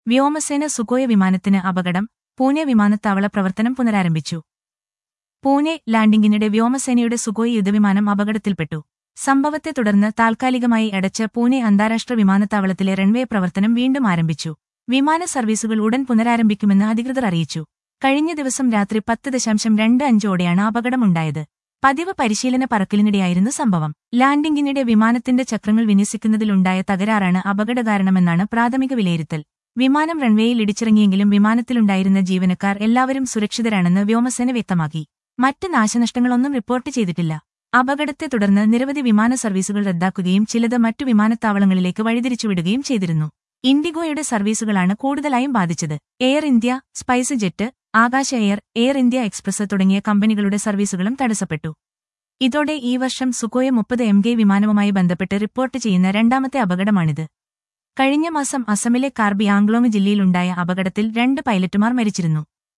വ്യോമസേന സുഖോയ വിമാനത്തിന് അപകടം പൂനെ വിമാനത്താവള പ്രവർത്തനം പുനരാരംഭിച്ചു പൂനെ ലാൻഡിംഗിനിടെ വ്യോമസേനയുടെ സുഖോയ് യുദ്ധവിമാനം അപകടത്തിൽപ്പെട്ടു സംഭവത്തെ തുടർന്ന് താൽക്കാലികമായി അടച്ച പൂനെ അന്താരാഷ്ട്ര വിമാനത്താവളത്തിലെ റൺവേ പ്രവർത്തനം വീണ്ടും ആരംഭിച്ചു വിമാന സർവീസുകൾ ഉടൻ പുനരാരംഭിക്കുമെന്ന് അധികൃതർ അറിയിച്ചു കഴിഞ്ഞ ദിവസം രാത്രി പത്ത് ദശാംശം രണ്ട് അഞ്ചോടെയാണ് അപകടമുണ്ടായത് പതിവ് പരിശീലന പറക്കലിനിടെയായിരുന്നു സംഭവം ലാൻഡിംഗിനിടെ വിമാനത്തിന്റെ ചക്രങ്ങൾ വിന്യസിക്കുന്നതിലുണ്ടായ തകരാറാണ് അപകടകാരണമെന്നാണ് പ്രാഥമിക വിലയിരുത്തൽ വിമാനം റൺവേയിൽ ഇടിച്ചിറങ്ങിയെങ്കിലും വിമാനത്തിലുണ്ടായിരുന്ന ജീവനക്കാർ എല്ലാവരും സുരക്ഷിതരാണെന്ന് വ്യോമസേന വ്യക്തമാക്കി മറ്റ് നാശനഷ്ടങ്ങളൊന്നും റിപ്പോർട്ട് ചെയ്തിട്ടില്ല അപകടത്തെ തുടർന്ന് നിരവധി വിമാന സർവീസുകൾ റദ്ദാക്കുകയും ചിലത് മറ്റു വിമാനത്താവളങ്ങളിലേക്ക് വഴിതിരിച്ചുവിടുകയും ചെയ്തിരുന്നു ഇൻഡിഗോയുടെ സർവീസുകളാണ് കൂടുതലായും ബാധിച്ചത് Air India SpiceJet Akasa Air Air India Express തുടങ്ങിയ കമ്പനികളുടെ സർവീസുകളും തടസ്സപ്പെട്ടു ഇതോടെ ഈ വർഷം സുഖോയ മുപ്പത് എം കെ വിമാനവുമായി ബന്ധപ്പെട്ട് റിപ്പോർട്ട് ചെയ്യുന്ന രണ്ടാമത്തെ അപകടമാണിത് കഴിഞ്ഞ മാസം അസമിലെ കാർബി ആംഗ്ലോങ് ജില്ലയിലുണ്ടായ അപകടത്തിൽ രണ്ട് പൈലറ്റുമാർ മരിച്ചിരുന്നു